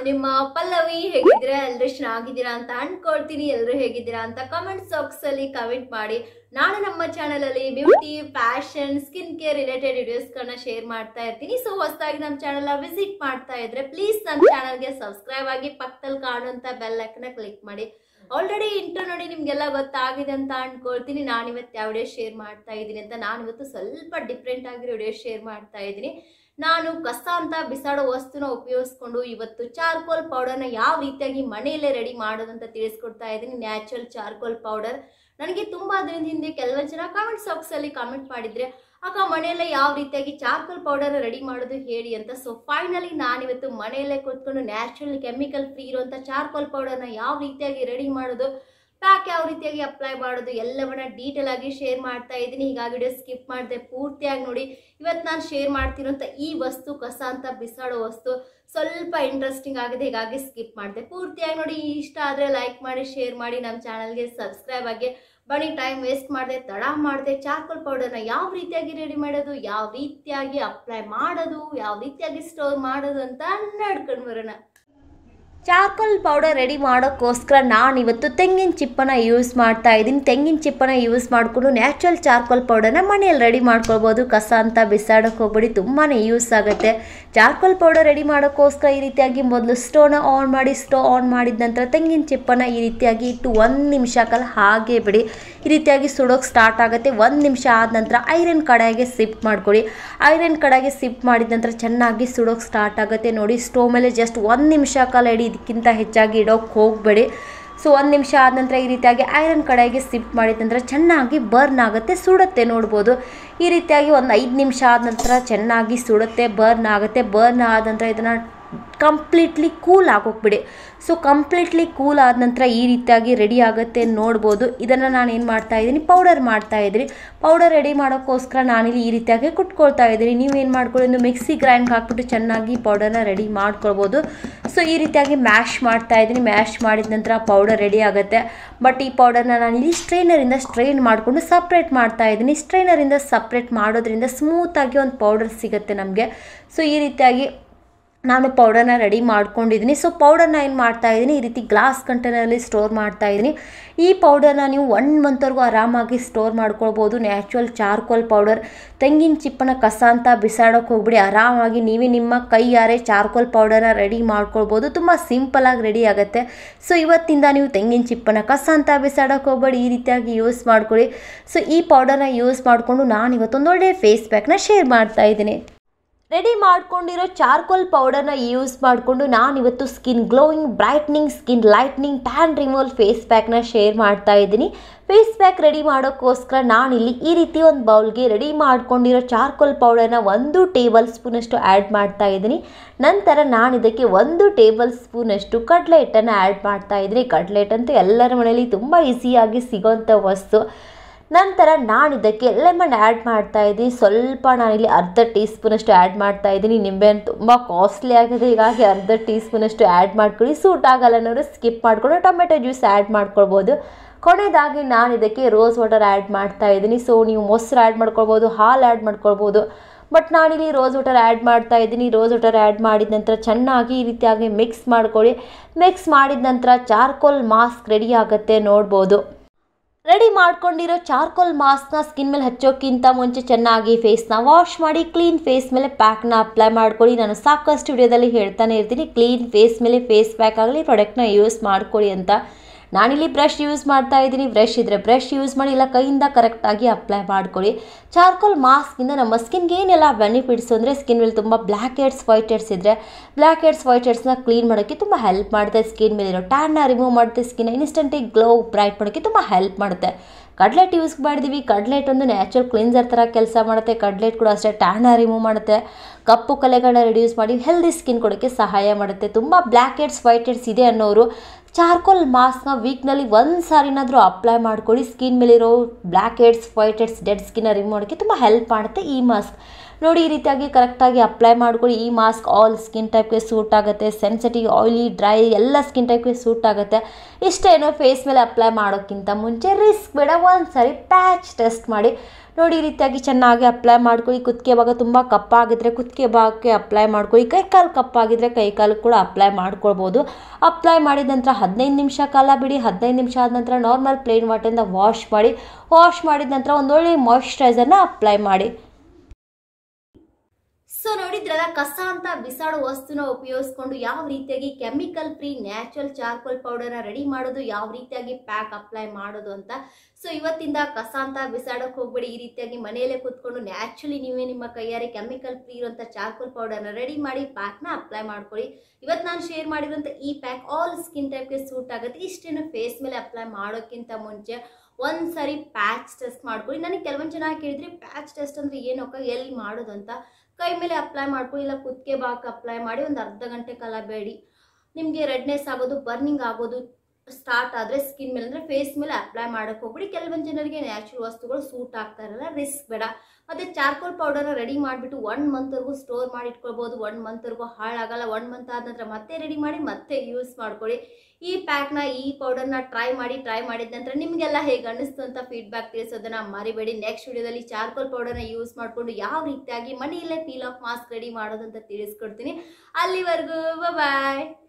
ನಿಮ್ಮ ಪಲ್ಲವಿ ಹೇಗಿದ್ದೀರಾ ಎಲ್ಲರೂ ಚೆನ್ನಾಗಿದ್ದೀರಾ ಅಂತ ಅನ್ಕೊಳ್ತೀನಿ ಎಲ್ಲರೂ ಹೇಗಿದ್ದೀರಾ ಅಂತ ಕಮೆಂಟ್ ಬಾಕ್ಸ್ ಅಲ್ಲಿ ಕಮೆಂಟ್ ಮಾಡಿ ನಾನು ನಮ್ಮ ಚಾನಲ್ ಅಲ್ಲಿ beauty fashion skin care related ವಿಡಿಯೋಸ್ಗಳನ್ನ ಶೇರ್ ಮಾಡ್ತಾ ಇರ್ತೀನಿ ಸೊ ಹೊಸದಾಗಿ ನಮ್ಮ ಚಾನಲ್ ವಿಸಿಟ್ ಮಾಡ್ತಾ ಇದ್ರೆ ಪ್ಲೀಸ್ ನಮ್ಮ ಚಾನಲ್ಗೆ ಸಬ್ಸ್ಕ್ರೈಬ್ ಆಗಿ ಪಕ್ಕದಲ್ಲಿ ಕಾಣುವಂತ ಬೆಲ್ ಐಕನ್ನ ಕ್ಲಿಕ್ ಮಾಡಿ ಆಲ್ರೆಡಿ ಇಂಟು ನೋಡಿ ನಿಮ್ಗೆಲ್ಲ ಗೊತ್ತಾಗಿದೆ ಅಂತ ಅನ್ಕೊಳ್ತೀನಿ ನಾನು ಇವತ್ತು ಯಾವ ವಿಡಿಯೋ ಶೇರ್ ಮಾಡ್ತಾ ಇದ್ದೀನಿ ಅಂತ ನಾನು ಇವತ್ತು ಸ್ವಲ್ಪ ಡಿಫ್ರೆಂಟ್ ಆಗಿರೋ ವಿಡಿಯೋ ಶೇರ್ ಮಾಡ್ತಾ ಇದ್ದೀನಿ ನಾನು ಕಸ ಅಂತ ಬಿಸಾಡೋ ವಸ್ತುನ ಉಪಯೋಗಿಸ್ಕೊಂಡು ಇವತ್ತು ಚಾರ್ಕೋಲ್ ಪೌಡರ್ನ ಯಾವ ರೀತಿಯಾಗಿ ಮನೆಯಲ್ಲೇ ರೆಡಿ ಮಾಡೋದಂತ ತಿಳಿಸ್ಕೊಡ್ತಾ ಇದ್ದೀನಿ ನ್ಯಾಚುರಲ್ ಚಾರ್ಕೋಲ್ ಪೌಡರ್ ನನಗೆ ತುಂಬಾ ದಿನದ ಹಿಂದೆ ಕೆಲವೊಂದು ಜನ ಕಾಮೆಂಟ್ ಬಾಕ್ಸ್ ಅಲ್ಲಿ ಕಾಮೆಂಟ್ ಮಾಡಿದ್ರೆ ಅಕ್ಕ ಮನೆಯಲ್ಲೇ ಯಾವ ರೀತಿಯಾಗಿ ಚಾರ್ಕೋಲ್ ಪೌಡರ್ ರೆಡಿ ಮಾಡೋದು ಹೇಳಿ ಅಂತ ಸೊ ಫೈನಲಿ ನಾನಿವತ್ತು ಮನೆಯಲ್ಲೇ ಕೂತ್ಕೊಂಡು ನ್ಯಾಚುರಲ್ ಕೆಮಿಕಲ್ ಫ್ರೀ ಇರುವಂತ ಚಾರ್ಕೋಲ್ ಪೌಡರ್ನ ಯಾವ ರೀತಿಯಾಗಿ ರೆಡಿ ಮಾಡೋದು ಪ್ಯಾಕ್ ಯಾವ ರೀತಿಯಾಗಿ ಅಪ್ಲೈ ಮಾಡೋದು ಎಲ್ಲವನ್ನ ಡೀಟೇಲ್ ಆಗಿ ಶೇರ್ ಮಾಡ್ತಾ ಇದ್ದೀನಿ ಹೀಗಾಗಿ ವಿಡಿಯೋ ಸ್ಕಿಪ್ ಮಾಡಿದೆ ಪೂರ್ತಿಯಾಗಿ ನೋಡಿ ಇವತ್ತು ನಾನು ಶೇರ್ ಮಾಡ್ತಿರೋಂಥ ಈ ವಸ್ತು ಕಸ ಅಂತ ಬಿಸಾಡೋ ವಸ್ತು ಸ್ವಲ್ಪ ಇಂಟ್ರೆಸ್ಟಿಂಗ್ ಆಗಿದೆ ಹೀಗಾಗಿ ಸ್ಕಿಪ್ ಮಾಡಿದೆ ಪೂರ್ತಿಯಾಗಿ ನೋಡಿ ಇಷ್ಟ ಆದರೆ ಲೈಕ್ ಮಾಡಿ ಶೇರ್ ಮಾಡಿ ನಮ್ಮ ಚಾನಲ್ಗೆ ಸಬ್ಸ್ಕ್ರೈಬ್ ಆಗಿ ಬನ್ನಿ ಟೈಮ್ ವೇಸ್ಟ್ ಮಾಡಿದೆ ತಡ ಮಾಡಿದೆ ಚಾರ್ಕೋಲ್ ಪೌಡರ್ನ ಯಾವ ರೀತಿಯಾಗಿ ರೆಡಿ ಮಾಡೋದು ಯಾವ ರೀತಿಯಾಗಿ ಅಪ್ಲೈ ಮಾಡೋದು ಯಾವ ರೀತಿಯಾಗಿ ಸ್ಟೋರ್ ಮಾಡೋದು ಅಂತ ನಡ್ಕೊಂಡು ಬರೋಣ ಚಾರ್ಕೋಲ್ ಪೌಡರ್ ರೆಡಿ ಮಾಡೋಕ್ಕೋಸ್ಕರ ನಾನು ಇವತ್ತು ತೆಂಗಿನ ಚಿಪ್ಪನ ಯೂಸ್ ಮಾಡ್ತಾ ಇದ್ದೀನಿ ತೆಂಗಿನ ಚಿಪ್ಪನ ಯೂಸ್ ಮಾಡಿಕೊಂಡು ನ್ಯಾಚುರಲ್ ಚಾರ್ಕೋಲ್ ಪೌಡರ್ನ ಮನೆಯಲ್ಲಿ ರೆಡಿ ಮಾಡ್ಕೊಳ್ಬೋದು ಕಸ ಅಂತ ಬಿಸಾಡೋಕೆ ಹೋಗ್ಬೇಡಿ ತುಂಬಾ ಯೂಸ್ ಆಗುತ್ತೆ ಚಾರ್ಕೋಲ್ ಪೌಡರ್ ರೆಡಿ ಮಾಡೋಕ್ಕೋಸ್ಕರ ಈ ರೀತಿಯಾಗಿ ಮೊದಲು ಸ್ಟೋವ್ನ ಆನ್ ಮಾಡಿ ಸ್ಟೋವ್ ಆನ್ ಮಾಡಿದ ನಂತರ ತೆಂಗಿನ ಚಿಪ್ಪನ ಈ ರೀತಿಯಾಗಿ ಇಟ್ಟು ಒಂದು ನಿಮಿಷ ಕಾಲ ಹಾಗೆ ಬಿಡಿ ಈ ರೀತಿಯಾಗಿ ಸುಡೋಕೆ ಸ್ಟಾರ್ಟ್ ಆಗುತ್ತೆ ಒಂದು ನಿಮಿಷ ಆದ ನಂತರ ಐರನ್ ಕಡಾಯಿಗೆ ಸಿಪ್ ಮಾಡ್ಕೊಳ್ಳಿ ಐರನ್ ಕಡಾಯಿಗೆ ಸಿಪ್ ಮಾಡಿದ ನಂತರ ಚೆನ್ನಾಗಿ ಸುಡೋಕೆ ಸ್ಟಾರ್ಟ್ ಆಗುತ್ತೆ ನೋಡಿ ಸ್ಟೋವ್ ಮೇಲೆ ಜಸ್ಟ್ ಒಂದು ನಿಮಿಷ ಕಾಲ ಇಡಿ ಇದಕ್ಕಿಂತ ಹೆಚ್ಚಾಗಿ ಇಡೋಕೆ ಹೋಗಬೇಡಿ ಸೊ ಒಂದು ನಿಮಿಷ ಆದ ನಂತರ ಈ ರೀತಿಯಾಗಿ ಐರನ್ ಕಡಾಯಿಗೆ ಸಿಪ್ ಮಾಡಿದ ನಂತರ ಚೆನ್ನಾಗಿ ಬರ್ನ್ ಆಗುತ್ತೆ ಸುಡುತ್ತೆ ನೋಡ್ಬೋದು ಈ ರೀತಿಯಾಗಿ ಒಂದು ಐದು ನಿಮಿಷ ಆದ ನಂತರ ಚೆನ್ನಾಗಿ ಸುಡುತ್ತೆ ಬರ್ನ್ ಆಗುತ್ತೆ ಬರ್ನ್ ಆದ ನಂತರ ಇದನ್ನು ಕಂಪ್ಲೀಟ್ಲಿ ಕೂಲ್ ಆಗೋಗ್ಬಿಡಿ ಸೊ ಕಂಪ್ಲೀಟ್ಲಿ ಕೂಲ್ ಆದ ನಂತರ ಈ ರೀತಿಯಾಗಿ ರೆಡಿ ಆಗುತ್ತೆ ನೋಡ್ಬೋದು ಇದನ್ನು ನಾನು ಏನು ಮಾಡ್ತಾ ಇದ್ದೀನಿ ಪೌಡರ್ ಮಾಡ್ತಾ ಇದ್ದೀನಿ ಪೌಡರ್ ರೆಡಿ ಮಾಡೋಕ್ಕೋಸ್ಕರ ನಾನಿಲ್ಲಿ ಈ ರೀತಿಯಾಗಿ ಕುಟ್ಕೊಳ್ತಾ ಇದ್ದೀನಿ ನೀವು ಏನು ಮಾಡ್ಕೊಳ್ಳಿ ಒಂದು ಮಿಕ್ಸಿ ಗ್ರೈಂಡ್ಗೆ ಹಾಕ್ಬಿಟ್ಟು ಚೆನ್ನಾಗಿ ಪೌಡರ್ನ ರೆಡಿ ಮಾಡ್ಕೊಳ್ಬೋದು ಸೊ ಈ ರೀತಿಯಾಗಿ ಮ್ಯಾಶ್ ಮಾಡ್ತಾ ಇದ್ದೀನಿ ಮ್ಯಾಶ್ ಮಾಡಿದ ನಂತರ ಪೌಡರ್ ರೆಡಿ ಆಗುತ್ತೆ ಬಟ್ ಈ ಪೌಡರ್ನ ನಾನು ಇಲ್ಲಿ ಸ್ಟ್ರೈನರಿಂದ ಸ್ಟ್ರೈನ್ ಮಾಡಿಕೊಂಡು ಸಪ್ರೇಟ್ ಮಾಡ್ತಾ ಇದ್ದೀನಿ ಸ್ಟ್ರೈನರಿಂದ ಸಪ್ರೇಟ್ ಮಾಡೋದ್ರಿಂದ ಸ್ಮೂತಾಗಿ ಒಂದು ಪೌಡರ್ ಸಿಗುತ್ತೆ ನಮಗೆ ಸೊ ಈ ರೀತಿಯಾಗಿ ನಾನು ಪೌಡರ್ನ ರೆಡಿ ಮಾಡ್ಕೊಂಡಿದ್ದೀನಿ ಸೊ ಪೌಡರ್ನ ಏನು ಮಾಡ್ತಾ ಇದ್ದೀನಿ ಈ ರೀತಿ ಗ್ಲಾಸ್ ಕಂಟೈನರಲ್ಲಿ ಸ್ಟೋರ್ ಮಾಡ್ತಾ ಇದ್ದೀನಿ ಈ ಪೌಡರ್ನ ನೀವು ಒನ್ ಮಂತ್ವರೆಗೂ ಆರಾಮಾಗಿ ಸ್ಟೋರ್ ಮಾಡ್ಕೊಳ್ಬೋದು ನ್ಯಾಚುರಲ್ ಚಾರ್ಕೋಲ್ ಪೌಡರ್ ತೆಂಗಿನ ಚಿಪ್ಪನ ಕಸ ಅಂತ ಬಿಸಾಡೋಕೆ ಹೋಗ್ಬಿಡಿ ಆರಾಮಾಗಿ ನೀವೇ ನಿಮ್ಮ ಕೈಯಾರೆ ಚಾರ್ಕೋಲ್ ಪೌಡರ್ನ ರೆಡಿ ಮಾಡ್ಕೊಳ್ಬೋದು ತುಂಬ ಸಿಂಪಲಾಗಿ ರೆಡಿ ಆಗುತ್ತೆ ಸೊ ಇವತ್ತಿಂದ ನೀವು ತೆಂಗಿನ ಚಿಪ್ಪನ ಕಸ ಅಂತ ಬಿಸಾಡೋಕೆ ಹೋಗ್ಬೇಡಿ ಈ ರೀತಿಯಾಗಿ ಯೂಸ್ ಮಾಡ್ಕೊಳ್ಳಿ ಸೊ ಈ ಪೌಡರ್ನ ಯೂಸ್ ಮಾಡಿಕೊಂಡು ನಾನು ಇವತ್ತೊಂದು ಒಳ್ಳೆಯ ಫೇಸ್ ಪ್ಯಾಕ್ನ ಶೇರ್ ಮಾಡ್ತಾ ಇದ್ದೀನಿ ರೆಡಿ ಮಾಡ್ಕೊಂಡಿರೋ ಚಾರ್ಕೋಲ್ ಪೌಡರ್ನ ಯೂಸ್ ಮಾಡಿಕೊಂಡು ನಾನಿವತ್ತು skin glowing brightening skin lightening tan removal face ಪ್ಯಾಕ್ನ ಶೇರ್ ಮಾಡ್ತಾ ಇದ್ದೀನಿ ಫೇಸ್ ಪ್ಯಾಕ್ ರೆಡಿ ಮಾಡೋಕ್ಕೋಸ್ಕರ ನಾನಿಲ್ಲಿ ಈ ರೀತಿ ಒಂದು ಬೌಲ್ಗೆ ರೆಡಿ ಮಾಡ್ಕೊಂಡಿರೋ ಚಾರ್ಕೋಲ್ ಪೌಡರ್ನ ಒಂದು ಟೇಬಲ್ ಸ್ಪೂನಷ್ಟು ಆ್ಯಡ್ ಮಾಡ್ತಾ ಇದ್ದೀನಿ ನಂತರ ನಾನು ಇದಕ್ಕೆ ಒಂದು ಟೇಬಲ್ ಸ್ಪೂನಷ್ಟು ಕಡ್ಲೆ ಹಿಟ್ಟನ್ನು ಆ್ಯಡ್ ಮಾಡ್ತಾ ಇದ್ದೀನಿ ಕಡ್ಲೆ ಹಿಟ್ಟಂತೂ ಎಲ್ಲರ ಮನೆಯಲ್ಲಿ ತುಂಬ ಈಸಿಯಾಗಿ ಸಿಗೋಂಥ ವಸ್ತು ನಂತರ ನಾನು ಇದಕ್ಕೆ ಲೆಮನ್ ಆ್ಯಡ್ ಮಾಡ್ತಾ ಇದ್ದೀನಿ ಸ್ವಲ್ಪ ನಾನಿಲ್ಲಿ ಅರ್ಧ ಟೀ ಸ್ಪೂನಷ್ಟು ಆ್ಯಡ್ ಮಾಡ್ತಾ ಇದ್ದೀನಿ ನಿಂಬೆಹಣ್ಣು ತುಂಬ ಕಾಸ್ಟ್ಲಿ ಆಗಿದೆ ಹೀಗಾಗಿ ಅರ್ಧ ಟೀ ಸ್ಪೂನಷ್ಟು ಆ್ಯಡ್ ಮಾಡ್ಕೊಳ್ಳಿ ಸೂಟ್ ಆಗಲ್ಲ ಅನ್ನೋರು ಸ್ಕಿಪ್ ಮಾಡಿಕೊಂಡು ಟೊಮೆಟೊ ಜ್ಯೂಸ್ ಆ್ಯಡ್ ಮಾಡ್ಕೊಳ್ಬೋದು ಕೊನೆಯದಾಗಿ ನಾನು ಇದಕ್ಕೆ ರೋಸ್ ವಾಟರ್ ಆ್ಯಡ್ ಮಾಡ್ತಾ ಇದ್ದೀನಿ ಸೊ ನೀವು ಮೊಸರು ಆ್ಯಡ್ ಮಾಡ್ಕೊಳ್ಬೋದು ಹಾಲು ಆ್ಯಡ್ ಮಾಡ್ಕೊಳ್ಬೋದು ಬಟ್ ನಾನಿಲ್ಲಿ ರೋಸ್ ವಾಟರ್ ಆ್ಯಡ್ ಮಾಡ್ತಾ ಇದ್ದೀನಿ ರೋಸ್ ವಾಟರ್ ಆ್ಯಡ್ ಮಾಡಿದ ನಂತರ ಚೆನ್ನಾಗಿ ಈ ರೀತಿಯಾಗಿ ಮಿಕ್ಸ್ ಮಾಡ್ಕೊಳ್ಳಿ ಮಿಕ್ಸ್ ಮಾಡಿದ ನಂತರ ಚಾರ್ಕೋಲ್ ಮಾಸ್ಕ್ ರೆಡಿ ಆಗುತ್ತೆ ನೋಡ್ಬೋದು ರೆಡಿ ಮಾಡ್ಕೊಂಡಿರೋ ಚಾರ್ಕೋಲ್ ಮಾಸ್ಕ್ನ ಸ್ಕಿನ್ ಮೇಲೆ ಹಚ್ಚೋಕ್ಕಿಂತ ಮುಂಚೆ ಚೆನ್ನಾಗಿ ಫೇಸ್ನ ವಾಶ್ ಮಾಡಿ ಕ್ಲೀನ್ ಫೇಸ್ ಮೇಲೆ ಪ್ಯಾಕ್ನ ಅಪ್ಲೈ ಮಾಡ್ಕೊಳ್ಳಿ ನಾನು ಸಾಕಷ್ಟು ವಿಡಿಯೋದಲ್ಲಿ ಹೇಳ್ತಾನೆ ಇರ್ತೀನಿ ಕ್ಲೀನ್ ಫೇಸ್ ಮೇಲೆ ಫೇಸ್ ಪ್ಯಾಕ್ ಆಗಲಿ ಪ್ರಾಡಕ್ಟ್ನ ಯೂಸ್ ಮಾಡ್ಕೊಳ್ಳಿ ಅಂತ ನಾನಿಲ್ಲಿ ಬ್ರಷ್ ಯೂಸ್ ಮಾಡ್ತಾ ಇದ್ದೀನಿ ಬ್ರಷ್ ಇದ್ದರೆ ಬ್ರಷ್ ಯೂಸ್ ಮಾಡಿ ಇಲ್ಲ ಕೈಯಿಂದ ಕರೆಕ್ಟಾಗಿ ಅಪ್ಲೈ ಮಾಡ್ಕೊಳ್ಳಿ ಚಾರ್ಕೋಲ್ ಮಾಸ್ಕಿಂದ ನಮ್ಮ ಸ್ಕಿನ್ಗೆ ಏನೆಲ್ಲ ಬೆನಿಫಿಟ್ಸ್ ಅಂದರೆ ಸ್ಕಿನ್ ಮೇಲೆ ತುಂಬ ಬ್ಲ್ಯಾಕ್ ಹೆಡ್ಸ್ ವೈಟ್ ಹೆಡ್ಸ್ ಇದ್ದರೆ ಬ್ಲ್ಯಾಕ್ ಹೆಡ್ಸ್ ವೈಟ್ ಹೆಡ್ಸ್ನ ಕ್ಲೀನ್ ಮಾಡೋಕ್ಕೆ ತುಂಬ ಹೆಲ್ಪ್ ಮಾಡುತ್ತೆ ಸ್ಕಿನ್ ಮೇಲಿರೋ ಟ್ಯಾನ್ನ ರಿಮೂವ್ ಮಾಡುತ್ತೆ ಸ್ಕಿನ್ ಇನ್ಸ್ಟೆಂಟಿಗೆ ಗ್ಲೋ ಬ್ರೈಟ್ ಮಾಡೋಕ್ಕೆ ತುಂಬ ಹೆಲ್ಪ್ ಮಾಡುತ್ತೆ ಕಡ್ಲೆಟ್ ಯೂಸ್ ಮಾಡಿದ್ದೀವಿ ಕಡ್ಲೆಟ್ ಒಂದು ನ್ಯಾಚುರಲ್ ಕ್ಲೀನ್ಸರ್ ಥರ ಕೆಲಸ ಮಾಡುತ್ತೆ ಕಡ್ಲೆಟ್ ಕೂಡ ಅಷ್ಟೇ ಟ್ಯಾನ್ನ ರಿಮೂವ್ ಮಾಡುತ್ತೆ ಕಪ್ಪು ಕಲೆಗಳನ್ನ ರಿಡ್ಯೂಸ್ ಮಾಡಿ ಹೆಲ್ದಿ ಸ್ಕಿನ್ ಕೊಡೋಕ್ಕೆ ಸಹಾಯ ಮಾಡುತ್ತೆ ತುಂಬ ಬ್ಲ್ಯಾಕ್ ಹೆಡ್ಸ್ ವೈಟ್ ಹೆಡ್ಸ್ ಇದೆ ಅನ್ನೋರು ಚಾರ್ಕೋಲ್ ಮಾಸ್ಕ್ನ ವೀಕ್ನಲ್ಲಿ ಒಂದು ಸಾರಿನಾದರೂ ಅಪ್ಲೈ ಮಾಡ್ಕೊಳ್ಳಿ ಸ್ಕಿನ್ ಮೇಲಿರೋ blackheads whiteheads dead ಸ್ಕಿನ್ನ ರಿಮೂವ್ ಮಾಡೋಕ್ಕೆ ತುಂಬ ಹೆಲ್ಪ್ ಮಾಡುತ್ತೆ ಈ ಮಾಸ್ಕ್ ನೋಡಿ ಈ ರೀತಿಯಾಗಿ ಕರೆಕ್ಟಾಗಿ ಅಪ್ಲೈ ಮಾಡ್ಕೊಳ್ಳಿ ಈ ಮಾಸ್ಕ್ ಆಲ್ ಸ್ಕಿನ್ ಟೈಪ್ಗೆ ಸೂಟ್ ಆಗುತ್ತೆ ಸೆನ್ಸಿಟಿವ್ ಆಯಿಲಿ ಡ್ರೈ ಎಲ್ಲ ಸ್ಕಿನ್ ಟೈಪ್ಗೆ ಸೂಟ್ ಆಗುತ್ತೆ ಇಷ್ಟೇನೋ ಫೇಸ್ ಮೇಲೆ ಅಪ್ಲೈ ಮಾಡೋಕ್ಕಿಂತ ಮುಂಚೆ ರಿಸ್ಕ್ ಬೇಡ ಒಂದು ಸಾರಿ ಪ್ಯಾಚ್ ಟೆಸ್ಟ್ ಮಾಡಿ ನೋಡಿ ಈ ರೀತಿಯಾಗಿ ಚೆನ್ನಾಗಿ ಅಪ್ಲೈ ಮಾಡ್ಕೊಳ್ಳಿ ಕುತ್ತಿಗೆ ಭಾಗ ತುಂಬ ಕಪ್ಪಾಗಿದ್ರೆ ಕುತ್ತಿಗೆ ಭಾಗಕ್ಕೆ ಅಪ್ಲೈ ಮಾಡ್ಕೊಳ್ಳಿ ಕೈ ಕಾಲು ಕಪ್ಪಾಗಿದ್ರೆ ಕೈ ಕಾಲು ಕೂಡ ಅಪ್ಲೈ ಮಾಡ್ಕೊಳ್ಬೋದು ಅಪ್ಲೈ ಮಾಡಿದ ನಂತರ ಹದಿನೈದು ನಿಮಿಷ ಕಾಲ ಬಿಡಿ ಹದಿನೈದು ನಿಮಿಷ ಆದ ನಂತರ ನಾರ್ಮಲ್ ಪ್ಲೇನ್ ವಾಟರಿಂದ ವಾಶ್ ಮಾಡಿ ವಾಶ್ ಮಾಡಿದ ನಂತರ ಒಂದೊಳ್ಳೆ ಮಾಯಿಶ್ಚರೈಸರ್ನ ಅಪ್ಲೈ ಮಾಡಿ ಸೊ ನೋಡಿದ್ರಲ್ಲ ಕಸ ಅಂತ ಬಿಸಾಡೋ ವಸ್ತುನ ಉಪಯೋಗಿಸ್ಕೊಂಡು ಯಾವ ರೀತಿಯಾಗಿ ಕೆಮಿಕಲ್ ಫ್ರೀ ನ್ಯಾಚುರಲ್ ಚಾರ್ಕೋಲ್ ಪೌಡರ್ನ ರೆಡಿ ಮಾಡೋದು ಯಾವ ರೀತಿಯಾಗಿ ಪ್ಯಾಕ್ ಅಪ್ಲೈ ಮಾಡೋದು ಅಂತ ಸೊ ಇವತ್ತಿಂದ ಕಸ ಅಂತ ಬಿಸಾಡೋಕೆ ಹೋಗ್ಬೇಡಿ ಈ ರೀತಿಯಾಗಿ ಮನೆಯಲ್ಲೇ ಕೂತ್ಕೊಂಡು ನ್ಯಾಚುರಲಿ ನೀವೇ ನಿಮ್ಮ ಕೈಯಾರೆ ಕೆಮಿಕಲ್ ಫ್ರೀ ಇರುವಂಥ ಚಾರ್ಕೋಲ್ ಪೌಡರ್ನ ರೆಡಿ ಮಾಡಿ ಪ್ಯಾಕ್ನ ಅಪ್ಲೈ ಮಾಡ್ಕೊಳ್ಳಿ ಇವತ್ತು ನಾನು ಶೇರ್ ಮಾಡಿರೋಂಥ ಈ ಪ್ಯಾಕ್ ಆಲ್ ಸ್ಕಿನ್ ಟೈಪ್ಗೆ ಸೂಟ್ ಆಗುತ್ತೆ ಇಷ್ಟೇನು ಫೇಸ್ ಮೇಲೆ ಅಪ್ಲೈ ಮಾಡೋಕ್ಕಿಂತ ಮುಂಚೆ ಒಂದು ಸರಿ ಪ್ಯಾಚ್ ಟೆಸ್ಟ್ ಮಾಡ್ಕೊಳ್ಳಿ ನನಗೆ ಕೆಲವೊಂದು ಜನ ಕೇಳಿದ್ರಿ ಪ್ಯಾಚ್ ಟೆಸ್ಟ್ ಅಂದರೆ ಏನಕ್ಕ ಎಲ್ಲಿ ಮಾಡೋದು ಅಂತ ಕೈ ಮೇಲೆ ಅಪ್ಲೈ ಮಾಡ್ಕೊಳ್ಳಿ ಇಲ್ಲ ಕುತ್ತಿಗೆ ಭಾಗಕ್ಕೆ ಅಪ್ಲೈ ಮಾಡಿ ಒಂದು ಅರ್ಧ ಗಂಟೆ ಕಾಲ ಬೇಡಿ ನಿಮಗೆ ರೆಡ್ನೆಸ್ ಆಗೋದು ಬರ್ನಿಂಗ್ ಆಗೋದು ಸ್ಟಾರ್ಟ್ ಆದರೆ ಸ್ಕಿನ್ ಮೇಲೆ ಅಂದರೆ ಫೇಸ್ ಮೇಲೆ ಅಪ್ಲೈ ಮಾಡೋಕೆ ಹೋಗ್ಬಿಡಿ ಕೆಲವೊಂದು ಜನರಿಗೆ ನ್ಯಾಚುರಲ್ ವಸ್ತುಗಳು ಸೂಟ್ ಆಗ್ತಾ ಇರಲ್ಲ ರಿಸ್ಕ್ ಬೇಡ ಮತ್ತು ಚಾರ್ಕೋಲ್ ಪೌಡರ್ನ ರೆಡಿ ಮಾಡಿಬಿಟ್ಟು ಒನ್ ಮಂತ್ವರೆಗೂ ಸ್ಟೋರ್ ಮಾಡಿ ಇಟ್ಕೊಳ್ಬೋದು ಒನ್ ಮಂತ್ವರೆಗೂ ಹಾಳಾಗಲ್ಲ ಒನ್ ಮಂತ್ ಆದ ನಂತರ ಮತ್ತೆ ರೆಡಿ ಮಾಡಿ ಮತ್ತೆ ಯೂಸ್ ಮಾಡ್ಕೊಳ್ಳಿ ಈ ಪ್ಯಾಕ್ನ ಈ ಪೌಡರ್ನ ಟ್ರೈ ಮಾಡಿ ಟ್ರೈ ಮಾಡಿದ ನಂತರ ನಿಮಗೆಲ್ಲ ಹೇಗೆ ಅನ್ನಿಸ್ತು ಅಂತ ಫೀಡ್ಬ್ಯಾಕ್ ತಿಳಿಸೋದನ್ನ ಮರಿಬೇಡಿ ನೆಕ್ಸ್ಟ್ ವಿಡಿಯೋದಲ್ಲಿ ಚಾರ್ಕೋಲ್ ಪೌಡರ್ನ ಯೂಸ್ ಮಾಡಿಕೊಂಡು ಯಾವ ರೀತಿಯಾಗಿ ಮನೆಯಲ್ಲೇ ಪೀಲ್ ಆಫ್ ಮಾಸ್ಕ್ ರೆಡಿ ಮಾಡೋದಂತ ತಿಳಿಸ್ಕೊಡ್ತೀನಿ ಅಲ್ಲಿವರೆಗೂ ಬಾಯ್